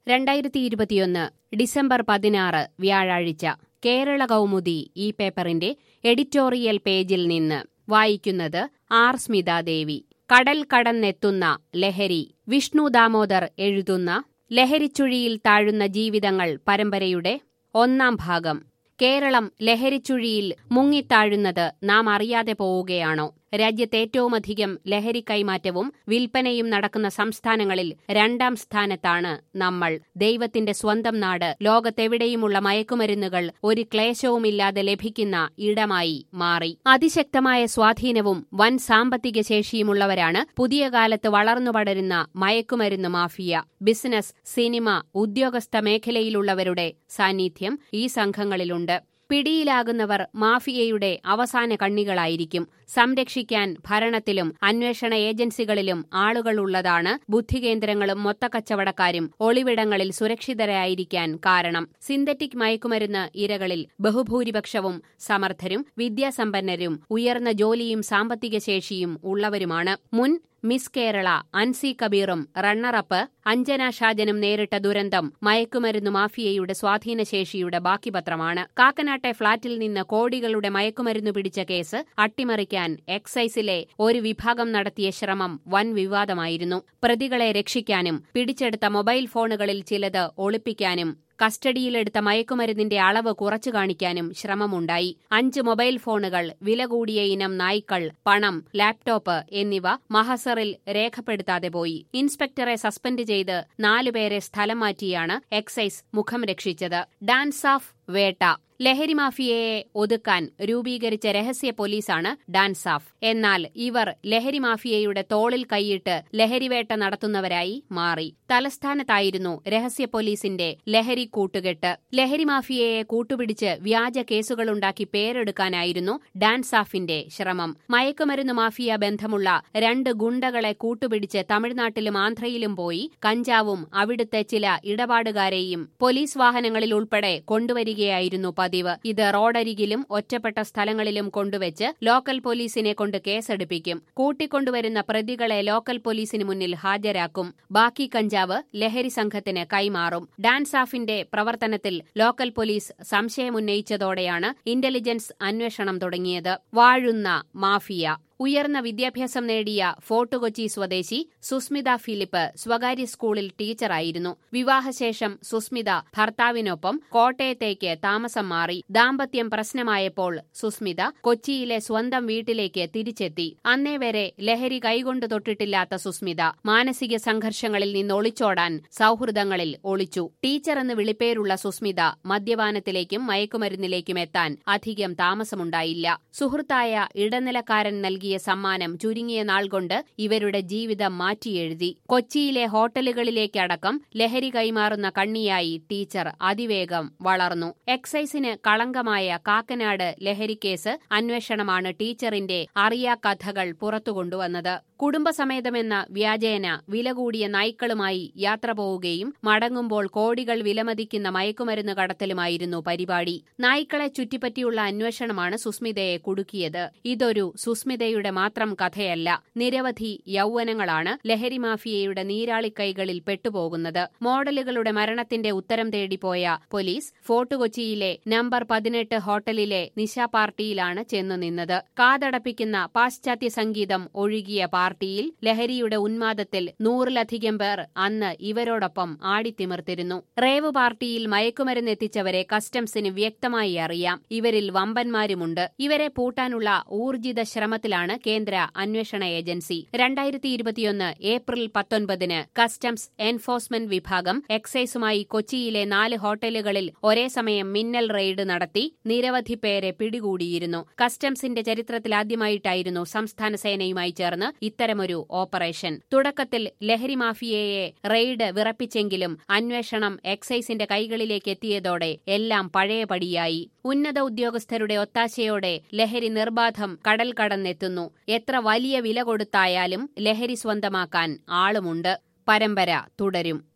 രണ്ടായിരത്തി ഇരുപത്തിയൊന്ന് ഡിസംബർ പതിനാറ് വ്യാഴാഴ്ച കേരള കൗമുദി ഈ പേപ്പറിന്റെ എഡിറ്റോറിയൽ പേജിൽ നിന്ന് വായിക്കുന്നത് ആർ സ്മിതാദേവി കടൽ കടന്നെത്തുന്ന ലഹരി വിഷ്ണു ദാമോദർ എഴുതുന്ന ലഹരിച്ചുഴിയിൽ താഴുന്ന ജീവിതങ്ങൾ പരമ്പരയുടെ ഒന്നാം ഭാഗം കേരളം ലഹരിച്ചുഴിയിൽ മുങ്ങിത്താഴുന്നത് നാം അറിയാതെ പോവുകയാണോ രാജ്യത്ത് ഏറ്റവുമധികം ലഹരി കൈമാറ്റവും വിൽപ്പനയും നടക്കുന്ന സംസ്ഥാനങ്ങളിൽ രണ്ടാം സ്ഥാനത്താണ് നമ്മൾ ദൈവത്തിന്റെ സ്വന്തം നാട് ലോകത്തെവിടെയുമുള്ള മയക്കുമരുന്നുകൾ ഒരു ക്ലേശവുമില്ലാതെ ലഭിക്കുന്ന ഇടമായി മാറി അതിശക്തമായ സ്വാധീനവും വൻ സാമ്പത്തിക ശേഷിയുമുള്ളവരാണ് പുതിയ കാലത്ത് വളർന്നു പടരുന്ന മയക്കുമരുന്ന് മാഫിയ ബിസിനസ് സിനിമ ഉദ്യോഗസ്ഥ മേഖലയിലുള്ളവരുടെ സാന്നിധ്യം ഈ സംഘങ്ങളിലുണ്ട് പിടിയിലാകുന്നവർ മാഫിയയുടെ അവസാന കണ്ണികളായിരിക്കും സംരക്ഷിക്കാൻ ഭരണത്തിലും അന്വേഷണ ഏജൻസികളിലും ആളുകളുള്ളതാണ് ബുദ്ധികേന്ദ്രങ്ങളും മൊത്തക്കച്ചവടക്കാരും ഒളിവിടങ്ങളിൽ സുരക്ഷിതരായിരിക്കാൻ കാരണം സിന്തറ്റിക് മയക്കുമരുന്ന് ഇരകളിൽ ബഹുഭൂരിപക്ഷവും സമർത്ഥരും വിദ്യാസമ്പന്നരും ഉയർന്ന ജോലിയും സാമ്പത്തിക ശേഷിയും ഉള്ളവരുമാണ് മുൻ മിസ് കേരള അൻസി കബീറും റണ്ണറപ്പ് അഞ്ജന ഷാജനും നേരിട്ട ദുരന്തം മയക്കുമരുന്ന് മാഫിയയുടെ സ്വാധീനശേഷിയുടെ ബാക്കിപത്രമാണ് കാക്കനാട്ടെ ഫ്ളാറ്റിൽ നിന്ന് കോടികളുടെ മയക്കുമരുന്ന് പിടിച്ച കേസ് അട്ടിമറിക്കാൻ എക്സൈസിലെ ഒരു വിഭാഗം നടത്തിയ ശ്രമം വൻ വിവാദമായിരുന്നു പ്രതികളെ രക്ഷിക്കാനും പിടിച്ചെടുത്ത മൊബൈൽ ഫോണുകളിൽ ചിലത് ഒളിപ്പിക്കാനും കസ്റ്റഡിയിലെടുത്ത മയക്കുമരുന്നിന്റെ അളവ് കുറച്ചു കാണിക്കാനും ശ്രമമുണ്ടായി അഞ്ച് മൊബൈൽ ഫോണുകൾ വില കൂടിയ ഇനം നായ്ക്കൾ പണം ലാപ്ടോപ്പ് എന്നിവ മഹസറിൽ രേഖപ്പെടുത്താതെ പോയി ഇൻസ്പെക്ടറെ സസ്പെൻഡ് ചെയ്ത് നാലുപേരെ സ്ഥലം മാറ്റിയാണ് എക്സൈസ് മുഖം രക്ഷിച്ചത് ഡാൻസ് ഓഫ് വേട്ട ലഹരി മാഫിയയെ ഒതുക്കാൻ രൂപീകരിച്ച രഹസ്യ പോലീസാണ് ഡാൻസാഫ് എന്നാൽ ഇവർ ലഹരി മാഫിയയുടെ തോളിൽ കൈയിട്ട് ലഹരിവേട്ട നടത്തുന്നവരായി മാറി തലസ്ഥാനത്തായിരുന്നു രഹസ്യ പോലീസിന്റെ ലഹരി കൂട്ടുകെട്ട് ലഹരി മാഫിയയെ കൂട്ടുപിടിച്ച് വ്യാജ കേസുകളുണ്ടാക്കി പേരെടുക്കാനായിരുന്നു ഡാൻസാഫിന്റെ ശ്രമം മയക്കുമരുന്ന് മാഫിയ ബന്ധമുള്ള രണ്ട് ഗുണ്ടകളെ കൂട്ടുപിടിച്ച് തമിഴ്നാട്ടിലും ആന്ധ്രയിലും പോയി കഞ്ചാവും അവിടുത്തെ ചില ഇടപാടുകാരെയും പോലീസ് വാഹനങ്ങളിൽ ഉൾപ്പെടെ കൊണ്ടുവരികയായിരുന്നു പതിവ് ഇത് റോഡരികിലും ഒറ്റപ്പെട്ട സ്ഥലങ്ങളിലും കൊണ്ടുവച്ച് ലോക്കൽ പോലീസിനെ കൊണ്ട് കേസെടുപ്പിക്കും കൂട്ടിക്കൊണ്ടുവരുന്ന പ്രതികളെ ലോക്കൽ പോലീസിന് മുന്നിൽ ഹാജരാക്കും ബാക്കി കഞ്ചാവ് ലഹരി സംഘത്തിന് കൈമാറും ഡാൻസാഫിന്റെ പ്രവർത്തനത്തിൽ ലോക്കൽ പോലീസ് സംശയമുന്നയിച്ചതോടെയാണ് ഇന്റലിജൻസ് അന്വേഷണം തുടങ്ങിയത് വാഴുന്ന മാഫിയ ഉയർന്ന വിദ്യാഭ്യാസം നേടിയ ഫോർട്ട് കൊച്ചി സ്വദേശി സുസ്മിത ഫിലിപ്പ് സ്വകാര്യ സ്കൂളിൽ ടീച്ചറായിരുന്നു വിവാഹശേഷം സുസ്മിത ഭർത്താവിനൊപ്പം കോട്ടയത്തേക്ക് താമസം മാറി ദാമ്പത്യം പ്രശ്നമായപ്പോൾ സുസ്മിത കൊച്ചിയിലെ സ്വന്തം വീട്ടിലേക്ക് തിരിച്ചെത്തി അന്നേ വരെ ലഹരി കൈകൊണ്ട് തൊട്ടിട്ടില്ലാത്ത സുസ്മിത മാനസിക സംഘർഷങ്ങളിൽ നിന്ന് ഒളിച്ചോടാൻ സൗഹൃദങ്ങളിൽ ഒളിച്ചു ടീച്ചർ എന്ന് വിളിപ്പേരുള്ള സുസ്മിത മദ്യപാനത്തിലേക്കും മയക്കുമരുന്നിലേക്കും എത്താൻ അധികം താമസമുണ്ടായില്ല സുഹൃത്തായ ഇടനിലക്കാരൻ നൽകിയ നൽകിയ സമ്മാനം ചുരുങ്ങിയ നാൾ കൊണ്ട് ഇവരുടെ ജീവിതം മാറ്റിയെഴുതി കൊച്ചിയിലെ ഹോട്ടലുകളിലേക്കടക്കം ലഹരി കൈമാറുന്ന കണ്ണിയായി ടീച്ചർ അതിവേഗം വളർന്നു എക്സൈസിന് കളങ്കമായ കാക്കനാട് ലഹരിക്കേസ് അന്വേഷണമാണ് ടീച്ചറിന്റെ അറിയാ കഥകൾ പുറത്തുകൊണ്ടുവന്നത് കുടുംബസമേതമെന്ന വ്യാജേന വില കൂടിയ നായ്ക്കളുമായി യാത്ര പോവുകയും മടങ്ങുമ്പോൾ കോടികൾ വിലമതിക്കുന്ന മയക്കുമരുന്ന് കടത്തലുമായിരുന്നു പരിപാടി നായ്ക്കളെ ചുറ്റിപ്പറ്റിയുള്ള അന്വേഷണമാണ് സുസ്മിതയെ കുടുക്കിയത് ഇതൊരു സുസ്മിതയുടെ മാത്രം കഥയല്ല നിരവധി യൗവനങ്ങളാണ് ലഹരി മാഫിയയുടെ നീരാളിക്കൈകളിൽ പെട്ടുപോകുന്നത് മോഡലുകളുടെ മരണത്തിന്റെ ഉത്തരം തേടിപ്പോയ പോലീസ് ഫോർട്ട് കൊച്ചിയിലെ നമ്പർ പതിനെട്ട് ഹോട്ടലിലെ നിശാ പാർട്ടിയിലാണ് ചെന്നു നിന്നത് കാതടപ്പിക്കുന്ന പാശ്ചാത്യ സംഗീതം ഒഴുകിയ പാർട്ടിയിൽ ലഹരിയുടെ ഉന്മാദത്തിൽ നൂറിലധികം പേർ അന്ന് ഇവരോടൊപ്പം ആടിത്തിമിർത്തിരുന്നു റേവ് പാർട്ടിയിൽ മയക്കുമരുന്നെത്തിച്ചവരെ കസ്റ്റംസിന് വ്യക്തമായി അറിയാം ഇവരിൽ വമ്പന്മാരുമുണ്ട് ഇവരെ പൂട്ടാനുള്ള ഊർജിത ശ്രമത്തിലാണ് കേന്ദ്ര അന്വേഷണ ഏജൻസി രണ്ടായിരത്തി ഇരുപത്തിയൊന്ന് ഏപ്രിൽ പത്തൊൻപതിന് കസ്റ്റംസ് എൻഫോഴ്സ്മെന്റ് വിഭാഗം എക്സൈസുമായി കൊച്ചിയിലെ നാല് ഹോട്ടലുകളിൽ ഒരേ സമയം മിന്നൽ റെയ്ഡ് നടത്തി നിരവധി പേരെ പിടികൂടിയിരുന്നു കസ്റ്റംസിന്റെ ചരിത്രത്തിലാദ്യമായിട്ടായിരുന്നു സംസ്ഥാന സേനയുമായി ചേർന്ന് ഇത്തരമൊരു ഓപ്പറേഷൻ തുടക്കത്തിൽ ലഹരി മാഫിയയെ റെയ്ഡ് വിറപ്പിച്ചെങ്കിലും അന്വേഷണം എക്സൈസിന്റെ കൈകളിലേക്ക് എത്തിയതോടെ എല്ലാം പഴയപടിയായി ഉന്നത ഉദ്യോഗസ്ഥരുടെ ഒത്താശയോടെ ലഹരി നിർബാധം കടൽ കടന്നെത്തുന്നു എത്ര വലിയ വില കൊടുത്തായാലും ലഹരി സ്വന്തമാക്കാൻ ആളുമുണ്ട് പരമ്പര തുടരും